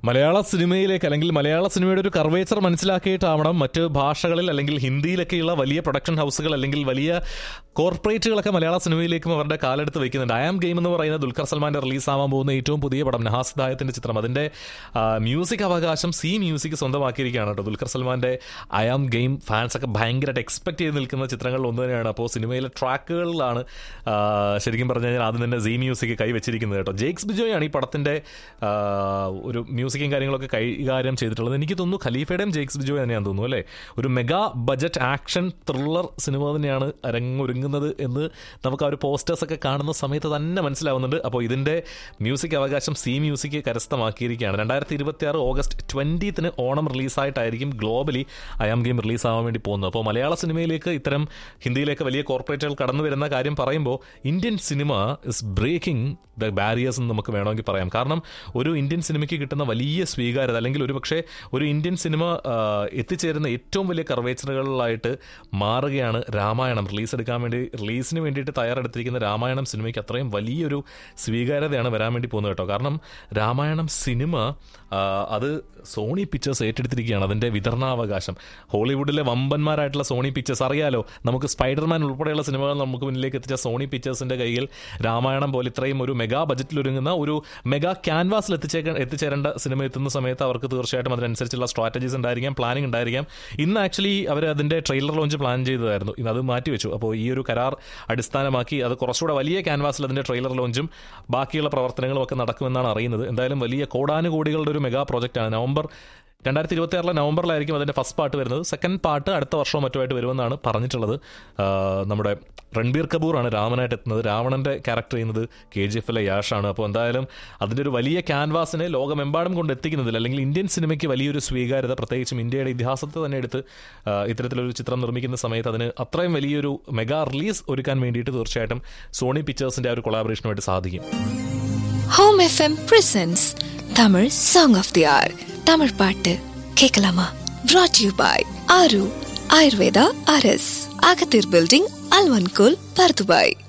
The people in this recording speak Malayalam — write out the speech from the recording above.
മലയാള സിനിമയിലേക്ക് അല്ലെങ്കിൽ മലയാള സിനിമയുടെ ഒരു കർവേച്ചർ മനസ്സിലാക്കിയിട്ടാവണം മറ്റ് ഭാഷകളിൽ അല്ലെങ്കിൽ ഹിന്ദിയിലൊക്കെയുള്ള വലിയ പ്രൊഡക്ഷൻ ഹൗസുകൾ അല്ലെങ്കിൽ വലിയ കോർപ്പറേറ്റുകളൊക്കെ മലയാള സിനിമയിലേക്കും അവരുടെ കാലെടുത്ത് വെക്കുന്നുണ്ട് ഐ ആം ഗെയിം എന്ന് പറയുന്ന ദുൽഖർ സൽമാന്റെ റിലീസാവാൻ പോകുന്ന ഏറ്റവും പുതിയ പടം നഹാസ് ഹിദായത്തിന്റെ ചിത്രം അതിന്റെ ആ, മ്യൂസിക് അവകാശം സി മ്യൂസിക് സ്വന്തമാക്കിയിരിക്കുകയാണ് കേട്ടോ ദുൽഖർ സൽമാന്റെ ഐ ആം ഗെയിം ഫാൻസ് ഒക്കെ ഭയങ്കരമായിട്ട് എക്സ്പെക്ട് ചെയ്ത് നിൽക്കുന്ന ചിത്രങ്ങളിൽ ഒന്ന് തന്നെയാണ് അപ്പോൾ സിനിമയിലെ ട്രാക്കുകളിലാണ് ആ, ശരിക്കും പറഞ്ഞു കഴിഞ്ഞാൽ ആദ്യം തന്നെ സി മ്യൂസിക് കൈവച്ചിരിക്കുന്നത് കേട്ടോ ജേക്സ് ബിജോയാണ് ഈ പടത്തിന്റെ ആ, ഒരു മ്യൂസിക്കും കാര്യങ്ങളൊക്കെ കൈകാര്യം ചെയ്തിട്ടുള്ളത് എനിക്ക് തോന്നുന്നു ഖലീഫയുടെയും ജേക്സ് ബിജോ തന്നെയാണെന്ന് തോന്നുന്നു അല്ലേ ഒരു mega budget action thriller cinema തന്നെയാണ് അരങ്ങൊരുങ്ങുന്നത് എന്ന് നമുക്ക് ആ ഒരു പോസ്റ്റേഴ്സ് ഒക്കെ കാണുന്ന സമയത്ത് തന്നെ മനസ്സിലാവുന്നുണ്ട് അപ്പോൾ ഇതിന്റെ മ്യൂസിക് അവകാശം സി മ്യൂസിക് കരസ്ഥമാക്കിയിരിക്കുകയാണ് രണ്ടായിരത്തി ഇരുപത്തി ആറ് ഓഗസ്റ്റ് ട്വന്റീത്തിന് ഓണം റിലീസായിട്ടായിരിക്കും ഗ്ലോബലി ഐ ആം ഗെയിം റിലീസാവാൻ വേണ്ടി പോകുന്നത് അപ്പോൾ മലയാള സിനിമയിലേക്ക് ഇത്തരം ഹിന്ദിയിലേക്ക് വലിയ കോർപ്പറേറ്റുകൾ കടന്നു വരുന്ന കാര്യം പറയുമ്പോൾ Indian cinema is breaking the barriers എന്ന് നമുക്ക് വേണമെങ്കിൽ പറയാം കാരണം ഒരു ഇന്ത്യൻ സിനിമയ്ക്ക് കിട്ടുന്ന വലിയ സ്വീകാര്യത അല്ലെങ്കിൽ ഒരു പക്ഷേ ഒരു ഇന്ത്യൻ സിനിമ ആ, എത്തിച്ചേരുന്ന ഏറ്റവും വലിയ കർവേച്ചറുകളിലായിട്ട് മാറുകയാണ് രാമായണം റിലീസ് എടുക്കാൻ വേണ്ടി റിലീസിന് വേണ്ടിയിട്ട് തയ്യാറെടുത്തിരിക്കുന്ന രാമായണം സിനിമയ്ക്ക് അത്രയും വലിയൊരു സ്വീകാര്യതയാണ് വരാൻ വേണ്ടി പോകുന്നത് കേട്ടോ കാരണം രാമായണം സിനിമ ആ, അത് സോണി പിക്ചേഴ്സ് ഏറ്റെടുത്തിരിക്കുകയാണ് അതിൻ്റെ വിതരണാവകാശം ഹോളിവുഡിലെ വമ്പന്മാരായിട്ടുള്ള സോണി പിക്ചേഴ്സ് അറിയാലോ നമുക്ക് സ്പൈഡർമാൻ ഉൾപ്പെടെയുള്ള സിനിമകൾ നമുക്ക് മുന്നിലേക്ക് എത്തിച്ച സോണി പിക്ചേഴ്സിന്റെ കയ്യിൽ രാമായണം പോലെ ഇത്രയും ഒരു മെഗാ ബജറ്റിൽ ഒരുങ്ങുന്ന ഒരു മെഗാ ക്യാൻവാസിൽ എത്തിച്ചേക്ക എത്തിച്ചേരേണ്ട സിനിമ എത്തുന്ന സമയത്ത് അവർക്ക് തീർച്ചയായിട്ടും അതിനനുസരിച്ചുള്ള സ്ട്രാറ്റജീസ് ഉണ്ടായിരിക്കാം പ്ലാനിംഗ് ഉണ്ടായിരിക്കാം ഇന്ന് ആക്ച്വലി അവർ അതിന്റെ ട്രെയിലർ ലോഞ്ച് പ്ലാൻ ചെയ്തതായിരുന്നു ഇന്ന് അത് മാറ്റിവെച്ചു അപ്പോൾ ഈ ഒരു കരാർ അടിസ്ഥാനമാക്കി അത് കുറച്ചുകൂടെ വലിയ ക്യാൻവാസിൽ അതിന്റെ ട്രെയിലർ ലോഞ്ചും ബാക്കിയുള്ള പ്രവർത്തനങ്ങളും ഒക്കെ നടക്കുമെന്നാണ് അറിയുന്നത് എന്തായാലും വലിയ കോടാനുകോടികളുടെ ഒരു മെഗാ പ്രോജക്റ്റാണ് നവംബർ രണ്ടായിരത്തി ഇരുപത്തി ആറിലെ നവംബറിലായിരിക്കും അതിന്റെ ഫസ്റ്റ് പാർട്ട് വരുന്നത് സെക്കൻഡ് പാർട്ട് അടുത്ത വർഷവും മറ്റുമായിട്ട് വരുമെന്നാണ് പറഞ്ഞിട്ടുള്ളത് ആ, നമ്മുടെ രൺബീർ കപൂറാണ് രാമനായിട്ട് എത്തുന്നത് രാവണന്റെ ക്യാരക്ടർ ചെയ്യുന്നത് കെ ജി എഫിലെ യാഷാണ് അപ്പോൾ എന്തായാലും അതിന്റെ ഒരു വലിയ ക്യാൻവാസിനെ ലോകമെമ്പാടും കൊണ്ട് എത്തിക്കുന്നതിൽ അല്ലെങ്കിൽ ഇന്ത്യൻ സിനിമയ്ക്ക് വലിയൊരു സ്വീകാര്യത പ്രത്യേകിച്ചും ഇന്ത്യയുടെ ഇതിഹാസത്തെ തന്നെ എടുത്ത് ആ, ഇത്തരത്തിലൊരു ചിത്രം നിർമ്മിക്കുന്ന സമയത്ത് അതിന് അത്രയും വലിയൊരു മെഗാ റിലീസ് ഒരുക്കാൻ വേണ്ടിയിട്ട് തീർച്ചയായിട്ടും സോണി പിക്ചേഴ്സിന്റെ ആ ഒരു കൊളാബറേഷനുമായിട്ട് സാധിക്കും home FM presents Tamil song of the hour Tamil பாட்டு கேட்கலாமா brought you by Aaru Ayurveda அரஸ் அகத்தீர் பில்டிங் அல்வன்கோல் பர்துபாய்